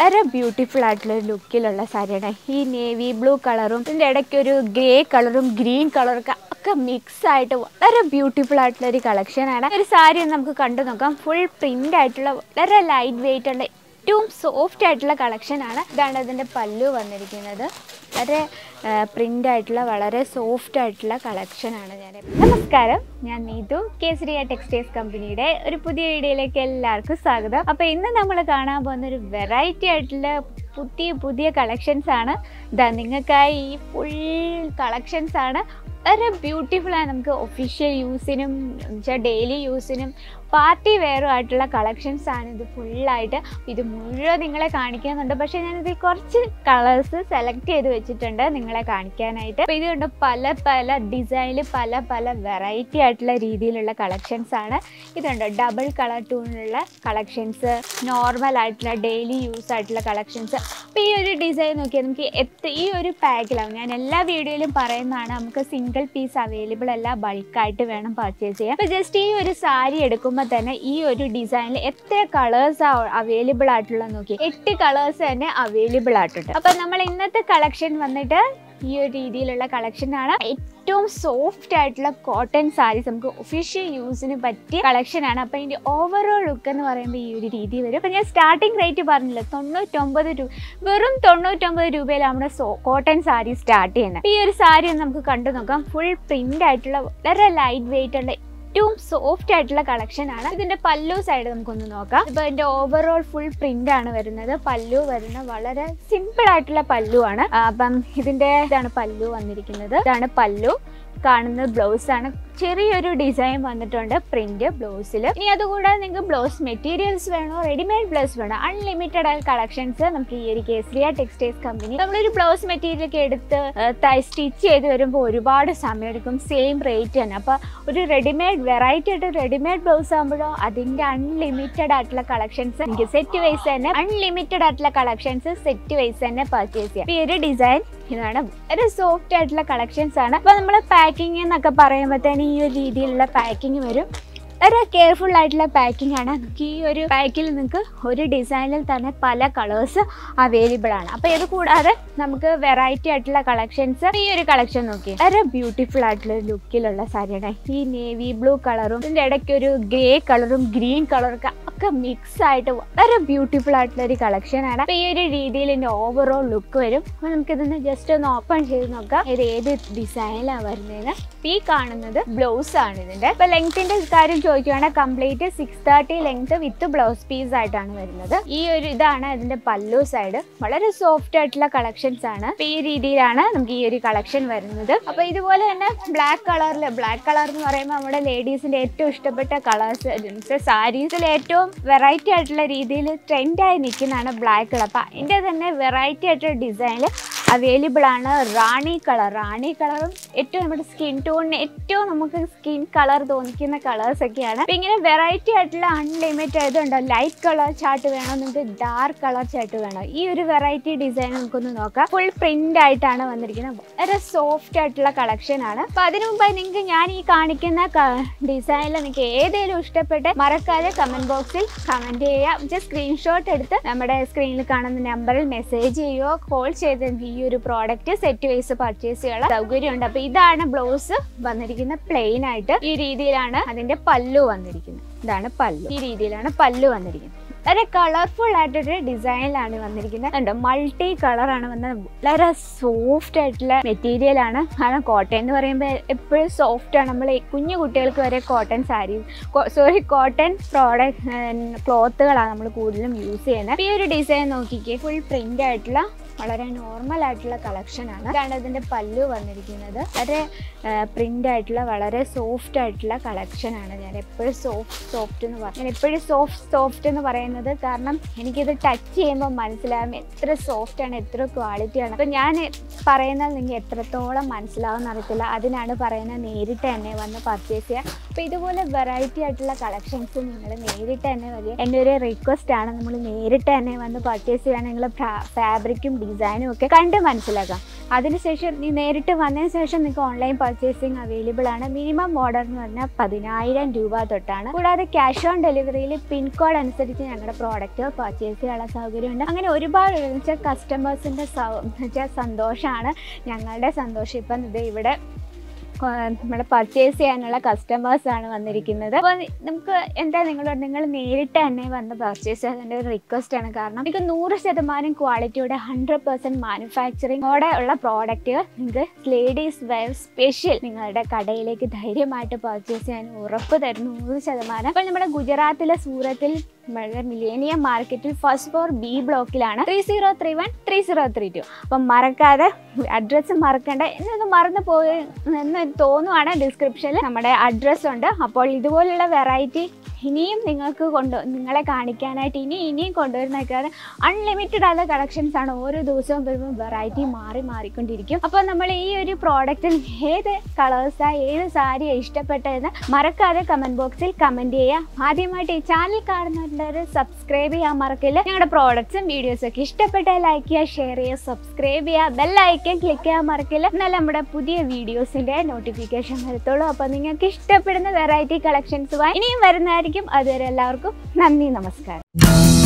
വളരെ ബ്യൂട്ടിഫുൾ ആയിട്ടുള്ള ഒരു ലുക്കിലുള്ള സാരിയാണ് ഈ നേവി ബ്ലൂ കളറും ഇതിൻ്റെ ഇടയ്ക്ക് ഒരു ഗ്രേ കളറും ഗ്രീൻ കളറും ഒക്കെ ഒക്കെ മിക്സ് ആയിട്ട് വളരെ ബ്യൂട്ടിഫുൾ ആയിട്ടുള്ള ഒരു കളക്ഷനാണ് ഒരു സാരി ഒന്ന് നമുക്ക് കണ്ടു നോക്കാം ഫുൾ പ്രിൻ്റ് ആയിട്ടുള്ള വളരെ ലൈറ്റ് വെയിറ്റ് ഉള്ള ഏറ്റവും സോഫ്റ്റ് ആയിട്ടുള്ള കളക്ഷനാണ് ഇതാണ് ഇതിൻ്റെ പല്ലു വന്നിരിക്കുന്നത് വളരെ പ്രിൻ്റ് ആയിട്ടുള്ള വളരെ സോഫ്റ്റ് ആയിട്ടുള്ള കളക്ഷനാണ് ഞാൻ നമസ്കാരം ഞാൻ നീതു കേസരിയ ടെക്സ്റ്റൈൽസ് കമ്പനിയുടെ ഒരു പുതിയ വീഡിയോയിലേക്ക് എല്ലാവർക്കും സ്വാഗതം അപ്പോൾ ഇന്ന് നമ്മൾ കാണാൻ പോകുന്ന ഒരു വെറൈറ്റി ആയിട്ടുള്ള പുതിയ പുതിയ കളക്ഷൻസ് ആണ് ഇതാ നിങ്ങൾക്കായി ഈ ഫുൾ കളക്ഷൻസ് ആണ് വളരെ ബ്യൂട്ടിഫുൾ ആണ് നമുക്ക് ഒഫീഷ്യൽ യൂസിനും എന്നുവെച്ചാൽ ഡെയിലി യൂസിനും പാർട്ടി വെയറും ആയിട്ടുള്ള കളക്ഷൻസ് ആണ് ഇത് ഫുള്ളായിട്ട് ഇത് മുഴുവൻ നിങ്ങളെ കാണിക്കുന്നുണ്ട് പക്ഷേ ഞാനിതിൽ കുറച്ച് കളേഴ്സ് സെലക്ട് ചെയ്ത് വെച്ചിട്ടുണ്ട് നിങ്ങളെ കാണിക്കാനായിട്ട് അപ്പോൾ ഇത് കണ്ട് പല പല ഡിസൈനിൽ പല പല വെറൈറ്റി ആയിട്ടുള്ള രീതിയിലുള്ള കളക്ഷൻസ് ആണ് ഇതുണ്ട് ഡബിൾ കളർ ടൂണിലുള്ള കളക്ഷൻസ് നോർമൽ ആയിട്ടുള്ള ഡെയിലി യൂസ് ആയിട്ടുള്ള കളക്ഷൻസ് അപ്പോൾ ഈ ഒരു ഡിസൈൻ നോക്കിയാൽ നമുക്ക് എത്ര ഈ ഒരു പാക്കിലാവും ഞാൻ എല്ലാ വീഡിയോയിലും പറയുന്നതാണ് നമുക്ക് സിംഗിൾ പീസ് അവൈലബിൾ അല്ല ബൾക്കായിട്ട് വേണം പർച്ചേസ് ചെയ്യാൻ അപ്പോൾ ജസ്റ്റ് ഈ ഒരു സാരി എടുക്കുമ്പോൾ തന്നെ ഈ ഒരു ഡിസൈനിൽ എത്ര കളേഴ്സ് അവൈലബിൾ ആയിട്ടുള്ള നോക്കി എട്ട് കളേഴ്സ് തന്നെ അവൈലബിൾ ആയിട്ടുണ്ട് അപ്പോൾ നമ്മൾ ഇന്നത്തെ കളക്ഷൻ വന്നിട്ട് ഈ ഒരു രീതിയിലുള്ള കളക്ഷനാണ് ഏറ്റവും സോഫ്റ്റ് ആയിട്ടുള്ള കോട്ടൺ സാരീസ് നമുക്ക് ഒഫീഷ്യൽ യൂസിന് പറ്റിയ കളക്ഷനാണ് അപ്പോൾ ഇതിൻ്റെ ഓവറോൾ ലുക്ക് എന്ന് പറയുമ്പോൾ ഈ ഒരു രീതി വരും അപ്പോൾ ഞാൻ സ്റ്റാർട്ടിംഗ് റേറ്റ് പറഞ്ഞില്ല തൊണ്ണൂറ്റൊമ്പത് രൂപ വെറും തൊണ്ണൂറ്റൊമ്പത് രൂപയിൽ നമ്മുടെ സോ കോട്ടൺ സാരി സ്റ്റാർട്ട് ചെയ്യുന്നത് ഈ ഒരു സാരി ഒന്ന് നമുക്ക് കണ്ടു നോക്കാം ഫുൾ പ്രിൻ്റ് ആയിട്ടുള്ള വളരെ ലൈറ്റ് വെയിറ്റ് ഉള്ള ഏറ്റവും സോഫ്റ്റ് ആയിട്ടുള്ള കളക്ഷൻ ആണ് ഇതിന്റെ പല്ലു സൈഡ് നമുക്കൊന്ന് നോക്കാം ഇപ്പൊ ഇതിന്റെ ഓവറോൾ ഫുൾ പ്രിന്റ് ആണ് വരുന്നത് പല്ലു വരുന്ന വളരെ സിമ്പിൾ ആയിട്ടുള്ള പല്ലു ആണ് ആ, അപ്പം ഇതിന്റെ ഇതാണ് പല്ലു വന്നിരിക്കുന്നത് ഇതാണ് പല്ലു കാണുന്നത് ബ്ലൗസ് ആണ് ചെറിയൊരു ഡിസൈൻ വന്നിട്ടുണ്ട് പ്രിന്റ് ബ്ലൗസിൽ ഇനി അതുകൂടാതെ നിങ്ങൾക്ക് ബ്ലൗസ് മെറ്റീരിയൽസ് വേണോ റെഡിമെയ്ഡ് ബ്ലൗസ് വേണോ അൺലിമിറ്റഡ് ആയ കളക്ഷൻസ് നമുക്ക് ഈ ഒരു കേസരിയ ടെക്സ്റ്റൈൽസ് കമ്പനി നമ്മളൊരു ബ്ലൗസ് മെറ്റീരിയൽ ഒക്കെ എടുത്ത് സ്റ്റിച്ച് ചെയ്ത് വരുമ്പോൾ ഒരുപാട് സമയം എടുക്കും സെയിം റേറ്റ് തന്നെ അപ്പോൾ ഒരു റെഡിമെയ്ഡ് വെറൈറ്റി ആയിട്ട് റെഡിമെയ്ഡ് ബ്ലൗസ് ആകുമ്പോഴോ അതിൻ്റെ അൺലിമിറ്റഡ് ആയിട്ടുള്ള കളക്ഷൻസ് എനിക്ക് സെറ്റ് വൈസ് തന്നെ അൺലിമിറ്റഡ് ആയിട്ടുള്ള കളക്ഷൻസ് സെറ്റ് വൈസ് തന്നെ പർച്ചേസ് ചെയ്യാം ഈ ഒരു ഡിസൈൻ ഇതാണ് വളരെ സോഫ്റ്റ് ആയിട്ടുള്ള കളക്ഷൻസ് ആണ് അപ്പോൾ നമ്മൾ പാക്കിംഗ് എന്നൊക്കെ പറയുമ്പോഴത്തേന് ഈ ഒരു രീതിയിലുള്ള പാക്കിംഗ് വരും വളരെ കെയർഫുൾ ആയിട്ടുള്ള പാക്കിംഗ് ആണ് നമുക്ക് ഈ ഒരു പാക്കിൽ നിങ്ങൾക്ക് ഒരു ഡിസൈനിൽ തന്നെ പല കളേഴ്സ് അവൈലബിൾ ആണ് അപ്പോൾ ഇത് കൂടാതെ നമുക്ക് വെറൈറ്റി ആയിട്ടുള്ള കളക്ഷൻസ് ഈ ഒരു കളക്ഷൻ നോക്കി വളരെ ബ്യൂട്ടിഫുൾ ആയിട്ടുള്ള ഒരു ലുക്കിലുള്ള സാരിയാണ് ഈ നേവി ബ്ലൂ കളറും ഇതിൻ്റെ ഇടയ്ക്ക് ഒരു ഗ്രേ കളറും ഗ്രീൻ കളറും ഒക്കെ ഒക്കെ മിക്സ് ആയിട്ട് വളരെ ബ്യൂട്ടിഫുൾ ആയിട്ടുള്ള ഒരു കളക്ഷൻ ആണ് അപ്പോൾ ഈ ഒരു രീതിയിൽ ഇതിൻ്റെ ഓവറോൾ ലുക്ക് വരും അപ്പോൾ നമുക്കിതൊന്ന് ജസ്റ്റ് ഒന്ന് ഓപ്പൺ ചെയ്ത് നോക്കാം ഇത് ഏത് ഡിസൈനിലാണ് വരുന്നതെന്ന് അപ്പോൾ ഈ കാണുന്നത് ബ്ലൗസ് ആണ് ഇതിൻ്റെ ഇപ്പോൾ ലെങ്ത്തിന്റെ കാര്യം ചോദിക്കുകയാണെങ്കിൽ complete six thirty length with blouse piece ആയിട്ടാണ് വരുന്നത് ഈ ഒരു ഇതാണ് ഇതിന്റെ പല്ലു സൈഡ് വളരെ സോഫ്റ്റ് ആയിട്ടുള്ള കളക്ഷൻസ് ആണ് അപ്പോൾ ഈ രീതിയിലാണ് നമുക്ക് ഈ ഒരു കളക്ഷൻ വരുന്നത് അപ്പോൾ ഇതുപോലെ തന്നെ ബ്ലാക്ക് കളറിൽ ബ്ലാക്ക് കളർ എന്ന് പറയുമ്പോൾ നമ്മുടെ ലേഡീസിന്റെ ഏറ്റവും ഇഷ്ടപ്പെട്ട കളേഴ്സ് സാരീസിൽ ഏറ്റവും വെറൈറ്റി ആയിട്ടുള്ള രീതിയിൽ ട്രെൻഡായി നിൽക്കുന്നതാണ് ബ്ലാക്ക് കളർ അപ്പോൾ അതിൻ്റെ തന്നെ വെറൈറ്റി ആയിട്ടുള്ള ഡിസൈനിൽ അവൈലബിൾ ആണ് റാണി കളർ റാണി കളറും ഏറ്റവും നമ്മുടെ സ്കിൻ ടോണിന് ഏറ്റവും നമുക്ക് സ്കിൻ കളർ തോന്നിക്കുന്ന കളേഴ്സ് ഒക്കെയാണ് അപ്പൊ ഇങ്ങനെ വെറൈറ്റി ആയിട്ടുള്ള അൺലിമിറ്റഡ് ഇതുണ്ടോ ലൈറ്റ് കളർ ചാർട്ട് വേണോ നിങ്ങൾക്ക് ഡാർക്ക് കളർ ചാർട്ട് വേണോ ഈ ഒരു വെറൈറ്റി ഡിസൈൻ നമുക്കൊന്ന് നോക്കാം ഫുൾ പ്രിന്റ് ആയിട്ടാണ് വന്നിരിക്കുന്നത് വളരെ സോഫ്റ്റ് ആയിട്ടുള്ള കളക്ഷൻ ആണ് അപ്പൊ അതിനു മുമ്പായി നിങ്ങൾക്ക് ഞാൻ ഈ കാണിക്കുന്ന ഡിസൈനിൽ നിങ്ങൾക്ക് ഏതെങ്കിലും ഇഷ്ടപ്പെട്ട് മറക്കാതെ കമന്റ് ബോക്സിൽ കമന്റ് ചെയ്യുക ജസ്റ്റ് സ്ക്രീൻഷോട്ട് എടുത്ത് നമ്മുടെ സ്ക്രീനിൽ കാണുന്ന നമ്പറിൽ മെസ്സേജ് ചെയ്യുകയോ കോൾ ചെയ്ത് നിങ്ങൾക്ക് ഈ ഒരു പ്രോഡക്റ്റ് സെറ്റ് വൈസ് പർച്ചേസ് ചെയ്യാനുള്ള സൗകര്യമുണ്ട് അപ്പൊ ഇതാണ് ബ്ലൗസ് വന്നിരിക്കുന്ന പ്ലെയിൻ ആയിട്ട് ഈ രീതിയിലാണ് അതിന്റെ പല്ലു വന്നിരിക്കുന്നത് ഇതാണ് പല്ലു ഈ രീതിയിലാണ് പല്ലു വന്നിരിക്കുന്നത് വളരെ കളർഫുൾ ആയിട്ടൊരു ഡിസൈനിലാണ് വന്നിരിക്കുന്നത് ഉണ്ട് മൾട്ടി കളറാണ് വന്നത് വളരെ സോഫ്റ്റ് ആയിട്ടുള്ള മെറ്റീരിയൽ ആണ് കാരണം കോട്ടൺ എന്ന് പറയുമ്പോൾ എപ്പോഴും സോഫ്റ്റ് ആണ് നമ്മൾ കുഞ്ഞു കുട്ടികൾക്ക് വരെ cotton sari sorry cotton product ക്ലോത്തുകളാണ് നമ്മൾ കൂടുതലും യൂസ് ചെയ്യുന്നത് ഈ ഒരു ഡിസൈൻ നോക്കിക്കേ ഫുൾ പ്രിന്റ് ആയിട്ടുള്ള വളരെ നോർമൽ ആയിട്ടുള്ള കളക്ഷൻ ആണ് ഇതാണ് ഇതിന്റെ പല്ലു വന്നിരിക്കുന്നത് വളരെ പ്രിന്റ് ആയിട്ടുള്ള വളരെ സോഫ്റ്റ് ആയിട്ടുള്ള കളക്ഷൻ ആണ് ഞാൻ എപ്പോഴും സോഫ്റ്റ് സോഫ്റ്റ് എന്ന് പറയും ഞാൻ എപ്പോഴും സോഫ്റ്റ് സോഫ്റ്റ് എന്ന് പറയുന്നത് കാരണം എനിക്കിത് ടച്ച് ചെയ്യുമ്പോൾ മനസ്സിലാകും എത്ര സോഫ്റ്റ് ആണ് എത്ര ക്വാളിറ്റി ആണ് അപ്പം ഞാൻ പറയുന്നത് നിങ്ങൾക്ക് എത്രത്തോളം മനസ്സിലാവുമെന്ന് അറിയത്തില്ല അതിനാണ് പറയുന്നത് നേരിട്ട് തന്നെ വന്ന് പർച്ചേസ് ചെയ്യുക അപ്പോൾ ഇതുപോലെ വെറൈറ്റി ആയിട്ടുള്ള കളക്ഷൻസ് നിങ്ങൾ നേരിട്ട് തന്നെ വരിക എൻ്റെ ഒരു റിക്വസ്റ്റ് ആണ് നമ്മൾ നേരിട്ട് തന്നെ വന്ന് പർച്ചേസ് ചെയ്യാൻ നിങ്ങൾ ഫാബ്രിക്കും ഡിസൈനും ഒക്കെ കണ്ട് മനസ്സിലാക്കാം അതിനുശേഷം നീ നേരിട്ട് വന്നതിന് ശേഷം നിങ്ങൾക്ക് ഓൺലൈൻ പർച്ചേസിങ് അവൈലബിൾ ആണ് മിനിമം ഓർഡർ എന്ന് പറഞ്ഞാൽ പതിനായിരം രൂപ തൊട്ടാണ് കൂടാതെ ക്യാഷ് ഓൺ ഡെലിവറിയിൽ പിൻകോഡ് അനുസരിച്ച് ഞങ്ങളുടെ പ്രോഡക്റ്റ് പർച്ചേസ് ചെയ്യാനുള്ള സൗകര്യമുണ്ട് അങ്ങനെ ഒരുപാട് വെച്ചാൽ കസ്റ്റമേഴ്സിൻ്റെ വെച്ചാൽ സന്തോഷമാണ് ഞങ്ങളുടെ സന്തോഷം ഇപ്പം ഇത് ഇവിടെ നമ്മുടെ പർച്ചേസ് ചെയ്യാനുള്ള കസ്റ്റമേഴ്സാണ് വന്നിരിക്കുന്നത് അപ്പോൾ നമുക്ക് എന്താ നിങ്ങളോട് നിങ്ങൾ നേരിട്ട് തന്നെ വന്ന് പർച്ചേസ് ചെയ്യാൻ ഒരു റിക്വസ്റ്റ് ആണ് കാരണം നിങ്ങൾക്ക് നൂറ് ശതമാനം ക്വാളിറ്റിയുടെ ഹൺഡ്രഡ് പെർസെൻറ്റ് മാനുഫാക്ചറിങ്ങോടെ ഉള്ള പ്രോഡക്റ്റുകൾ നിങ്ങൾക്ക് ലേഡീസ് വെയർ സ്പെഷ്യൽ നിങ്ങളുടെ കടയിലേക്ക് ധൈര്യമായിട്ട് പർച്ചേസ് ചെയ്യാൻ ഉറപ്പ് തരുന്നു നൂറ് ശതമാനം അപ്പോൾ നമ്മുടെ ഗുജറാത്തിലെ സൂറത്തിൽ millennium market first floor B ബ്ലോക്കിലാണ് three zero three one three zero three two അപ്പം മറക്കാതെ അഡ്രസ്സ് മറക്കണ്ട എന്നൊന്ന് മറന്നു പോയി എന്ന് തോന്നുവാണ് ഡിസ്ക്രിപ്ഷനിൽ നമ്മുടെ അഡ്രസ്സ് ഉണ്ട് അപ്പോൾ ഇതുപോലുള്ള വെറൈറ്റി ഇനിയും നിങ്ങൾക്ക് കൊണ്ട് നിങ്ങളെ കാണിക്കാനായിട്ട് ഇനി ഇനിയും കൊണ്ടുവരുന്നേക്കാതെ അൺലിമിറ്റഡ് ആയ കളക്ഷൻസ് ആണ് ഓരോ ദിവസവും വരുമ്പോൾ വെറൈറ്റി മാറി മാറിക്കൊണ്ടിരിക്കും അപ്പോൾ നമ്മൾ ഈ ഒരു പ്രോഡക്റ്റിൽ ഏത് കളേഴ്സാണ് ഏത് സാരിയാണ് ഇഷ്ടപ്പെട്ടതെന്ന് മറക്കാതെ കമൻറ്റ് ബോക്സിൽ കമൻറ്റ് ചെയ്യുക ആദ്യമായിട്ട് ഈ ചാനൽ കാണുന്നവരുടെ സബ്സ്ക്രൈബ് ചെയ്യാൻ മറക്കില്ല ഞങ്ങളുടെ പ്രോഡക്ട്സും വീഡിയോസും ഒക്കെ ഇഷ്ടപ്പെട്ടാൽ ലൈക്ക് ചെയ്യുക ഷെയർ ചെയ്യുക സബ്സ്ക്രൈബ് ചെയ്യുക ബെല്ലൈക്കൻ ക്ലിക്ക് ചെയ്യാൻ മറക്കില്ല എന്നാൽ നമ്മുടെ പുതിയ വീഡിയോസിൻ്റെ നോട്ടിഫിക്കേഷൻ വരത്തുള്ളൂ അപ്പോൾ നിങ്ങൾക്ക് ഇഷ്ടപ്പെടുന്ന വെറൈറ്റി കളക്ഷൻസുമായി ഇനിയും വരുന്നതായിരിക്കും അതുവരെ എല്ലാവർക്കും നന്ദി നമസ്കാരം